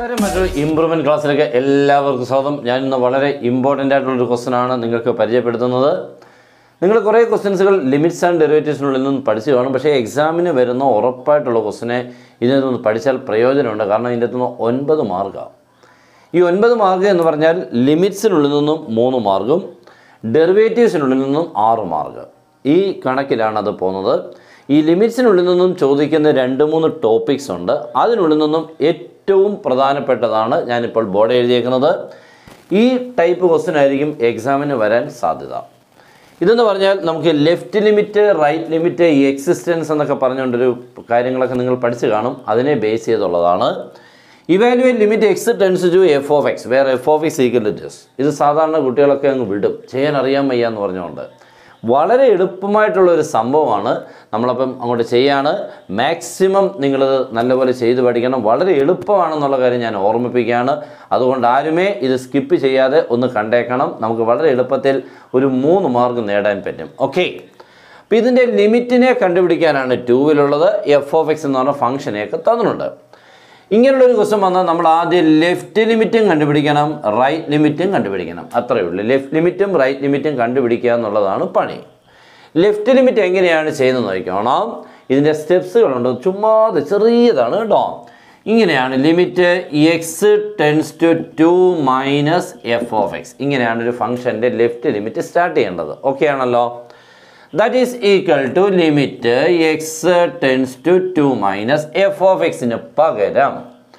നമസ്കാരം മറ്റൊരു ഇമ്പ്രൂവ്മെൻറ്റ് ക്ലാസ്സിലേക്ക് എല്ലാവർക്കും സ്വാഗതം ഞാൻ ഇന്ന് വളരെ ഇമ്പോർട്ടൻ്റ് ആയിട്ടുള്ളൊരു ക്വസ്റ്റൻ ആണ് നിങ്ങൾക്ക് പരിചയപ്പെടുത്തുന്നത് നിങ്ങൾ കുറേ ക്വസ്റ്റ്യൻസുകൾ ലിമിറ്റ്സ് ആൻഡ് ഡെറിവേറ്റീവ്സിനുള്ളിൽ നിന്ന് പഠിച്ചു കാണും പക്ഷേ എക്സാമിന് വരുന്ന ഉറപ്പായിട്ടുള്ള ക്വസ്റ്റിനെ ഇതിൽ നിന്ന് പഠിച്ചാൽ പ്രയോജനമുണ്ട് കാരണം ഇതിൻ്റെ അകത്തുനിന്ന് ഒൻപത് മാർക്കാണ് ഈ ഒൻപത് മാർക്ക് എന്ന് പറഞ്ഞാൽ ലിമിറ്റ്സിനുള്ളിൽ നിന്നും മൂന്ന് മാർക്കും ഡെറിവേറ്റീവ്സിനുള്ളിൽ നിന്നും ആറ് മാർക്ക് ഈ കണക്കിലാണ് അത് പോകുന്നത് ഈ ലിമിറ്റ്സിനുള്ളിൽ നിന്നും ചോദിക്കുന്ന രണ്ട് മൂന്ന് ടോപ്പിക്സ് ഉണ്ട് അതിനുള്ളിൽ നിന്നും ഏറ്റവും പ്രധാനപ്പെട്ടതാണ് ഞാനിപ്പോൾ ബോർഡ് എഴുതിയേക്കുന്നത് ഈ ടൈപ്പ് ക്വസ്റ്റ്യൻ ആയിരിക്കും എക്സാമിന് വരാൻ സാധ്യത ഇതെന്ന് പറഞ്ഞാൽ നമുക്ക് left limit right limit existence എന്നൊക്കെ പറഞ്ഞുകൊണ്ടൊരു കാര്യങ്ങളൊക്കെ നിങ്ങൾ പഠിച്ചു കാണും അതിനെ ബേസ് ചെയ്തുള്ളതാണ് evaluate limit x tends to f of x വേറെ f of x equal to ഇത് സാധാരണ കുട്ടികളൊക്കെ അങ്ങ് വിടും ചെയ്യാൻ അറിയാൻ വയ്യ എന്ന് പറഞ്ഞുകൊണ്ട് വളരെ എളുപ്പമായിട്ടുള്ള ഒരു സംഭവമാണ് നമ്മളപ്പം അങ്ങോട്ട് ചെയ്യാണ് മാക്സിമം നിങ്ങളിത് നല്ലപോലെ ചെയ്ത് പഠിക്കണം വളരെ എളുപ്പമാണെന്നുള്ള കാര്യം ഞാൻ ഓർമ്മിപ്പിക്കുകയാണ് അതുകൊണ്ട് ആരുമേ ഇത് സ്കിപ്പ് ചെയ്യാതെ ഒന്ന് കണ്ടേക്കണം നമുക്ക് വളരെ എളുപ്പത്തിൽ ഒരു മൂന്ന് മാർക്ക് നേടാൻ പറ്റും ഓക്കെ അപ്പോൾ ഇതിൻ്റെ ലിമിറ്റിനെ കണ്ടുപിടിക്കാനാണ് ടൂവിലുള്ളത് എഫ് ഓഫ് എക്സ് എന്ന് പറഞ്ഞ ഫംഗ്ഷനെയൊക്കെ തന്നിട്ടുണ്ട് ഇങ്ങനെയുള്ളൊരു ക്വസ്റ്റ്യൻ വന്നാൽ നമ്മൾ ആദ്യം ലെഫ്റ്റ് ലിമിറ്റും കണ്ടുപിടിക്കണം റൈറ്റ് ലിമിറ്റും കണ്ടുപിടിക്കണം അത്രയേ ഉള്ളൂ ലെഫ്റ്റ് ലിമിറ്റും റൈറ്റ് ലിമിറ്റും കണ്ടുപിടിക്കുക എന്നുള്ളതാണ് പണി ലെഫ്റ്റ് ലിമിറ്റ് എങ്ങനെയാണ് ചെയ്യുന്നത് നോക്കണം ഇതിൻ്റെ സ്റ്റെപ്സുകളുണ്ട് ചുമ്മാതെ ചെറിയതാണ് കേട്ടോ ഇങ്ങനെയാണ് limit x tends to two minus f of x ഇങ്ങനെയാണ് ഒരു ഫംഗ്ഷൻ്റെ ലെഫ്റ്റ് ലിമിറ്റ് സ്റ്റാർട്ട് ചെയ്യേണ്ടത് ഓക്കെ ആണല്ലോ that is equal to limit x tends to two minus f of എക്സിന് പകരം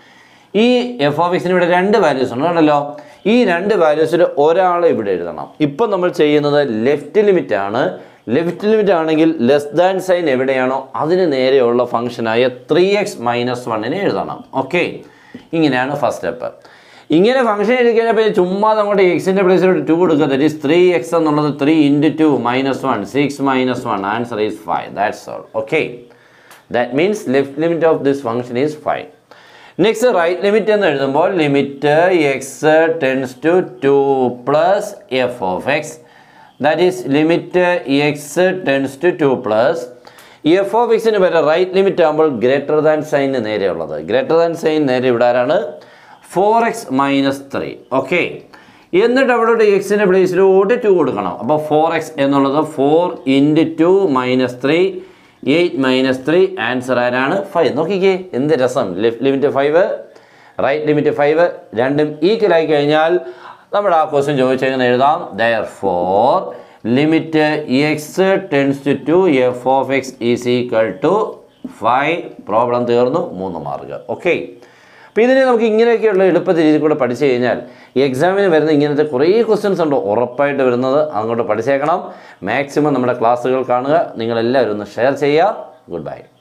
ഈ എഫ് ഓഫ് എക്സിന് ഇവിടെ രണ്ട് വാല്യൂസ് ഉണ്ട് കണ്ടല്ലോ ഈ രണ്ട് വാല്യൂസിൽ ഒരാളെ ഇവിടെ എഴുതണം ഇപ്പം നമ്മൾ ചെയ്യുന്നത് ലെഫ്റ്റ് ലിമിറ്റ് ആണ് ലെഫ്റ്റ് ലിമിറ്റ് ആണെങ്കിൽ ലെസ് ദാൻ സൈൻ എവിടെയാണോ അതിന് നേരെയുള്ള ഫംഗ്ഷനായ ത്രീ എക്സ് മൈനസ് വണ്ണിനെ എഴുതണം ഓക്കെ ഇങ്ങനെയാണ് ഫസ്റ്റ് സ്റ്റെപ്പ് ഇങ്ങനെ ഫംഗ്ഷൻ എഴുതി കഴിഞ്ഞപ്പോൾ ചുമ്മാ അങ്ങോട്ട് എക്സിൻ്റെ പ്ലേസിലോട്ട് ടു കൊടുക്കുക ദറ്റ് ഈസ് ത്രീ എക്സ് എന്നുള്ളത് three into two minus one six minus one answer is five that's all okay that means left limit of this function is five next right limit എന്ന് എഴുതുമ്പോൾ limit x tends to two plus f of x that is limit x tends to two plus f of എക്സിന് വരെ right limit ആകുമ്പോൾ greater than സൈനിന് നേരെയുള്ളത് greater than sign നേരെ ഇവിടെ ആരാണ് four x minus three okay എന്നിട്ട് അവിടെ എക്സിൻ്റെ പ്ലേസിലോട്ട് ടു കൊടുക്കണം അപ്പോൾ ഫോർ എക്സ് എന്നുള്ളത് four into two minus three eight minus three answer ആരാണ് ഫൈവ് നോക്കിക്കേ എന്ത് രസം left limit five right limit five രണ്ടും ഈക്വൽ ആയി കഴിഞ്ഞാൽ നമ്മുടെ ആ ക്വസ്റ്റ്യൻ ചോദിച്ചെങ്ങനെ എഴുതാം therefore limit x tends to two f of x is equal to five problem തീർന്നു മൂന്ന് മാർക്ക് ഓക്കെ അപ്പോൾ ഇതിനെ നമുക്ക് ഇങ്ങനെയൊക്കെയുള്ള എളുപ്പ രീതിയിൽ കൂടെ പഠിച്ചു കഴിഞ്ഞാൽ ഈ എക്സാമിന് വരുന്ന ഇങ്ങനത്തെ കുറേ ക്വസ്റ്റ്യൻസ് ഉണ്ട് ഉറപ്പായിട്ട് വരുന്നത് അങ്ങോട്ട് പഠിച്ചേക്കണം മാക്സിമം നമ്മുടെ ക്ലാസ്സുകൾ കാണുക നിങ്ങളെല്ലാവരും ഒന്ന് ഷെയർ ചെയ്യുക ഗുഡ് ബൈ